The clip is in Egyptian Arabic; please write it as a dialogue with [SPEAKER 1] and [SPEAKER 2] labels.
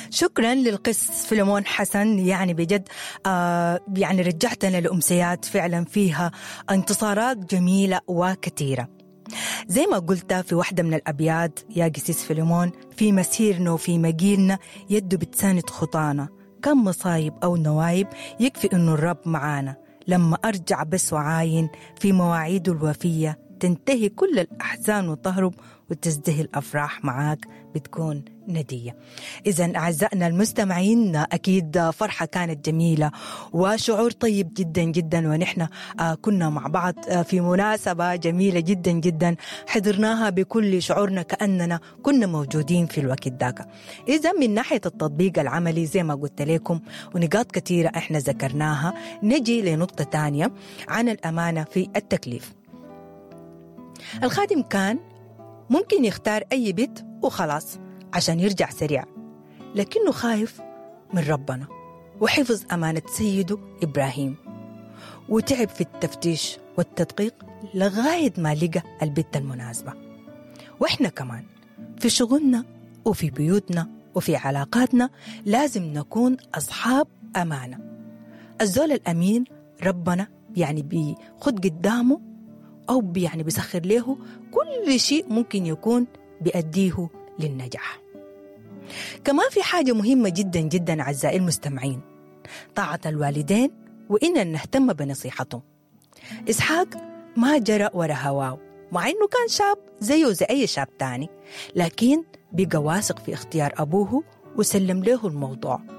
[SPEAKER 1] شكرا للقس فيلمون حسن يعني بجد آه يعني رجعتنا لأمسيات فعلا فيها انتصارات جميلة وكثيرة زي ما قلت في واحدة من الأبيات يا قسيس فيلمون في مسيرنا وفي مجيلنا يده بتساند خطانا كم مصايب أو نوايب يكفي إنه الرب معانا لما أرجع بس وعاين في مواعيده الوفية تنتهي كل الأحزان وتهرب وتزدهي الأفراح معاك بتكون ندية إذا أعزائنا المستمعين أكيد فرحة كانت جميلة وشعور طيب جدا جدا ونحن كنا مع بعض في مناسبة جميلة جدا جدا حضرناها بكل شعورنا كأننا كنا موجودين في الوقت ذاك إذا من ناحية التطبيق العملي زي ما قلت لكم ونقاط كثيرة إحنا ذكرناها نجي لنقطة تانية عن الأمانة في التكليف الخادم كان ممكن يختار أي بيت وخلاص عشان يرجع سريع لكنه خايف من ربنا وحفظ أمانة سيده إبراهيم وتعب في التفتيش والتدقيق لغاية ما لقى البيت المناسبة وإحنا كمان في شغلنا وفي بيوتنا وفي علاقاتنا لازم نكون أصحاب أمانة الزول الأمين ربنا يعني بيخد قدامه أو يعني بيسخر له كل شيء ممكن يكون بيأديه للنجاح كمان في حاجة مهمة جدا جدا أعزائي المستمعين طاعة الوالدين وإن نهتم بنصيحتهم إسحاق ما جرى ورا هواه مع إنه كان شاب زيه زي أي شاب تاني لكن بقى واثق في اختيار أبوه وسلم له الموضوع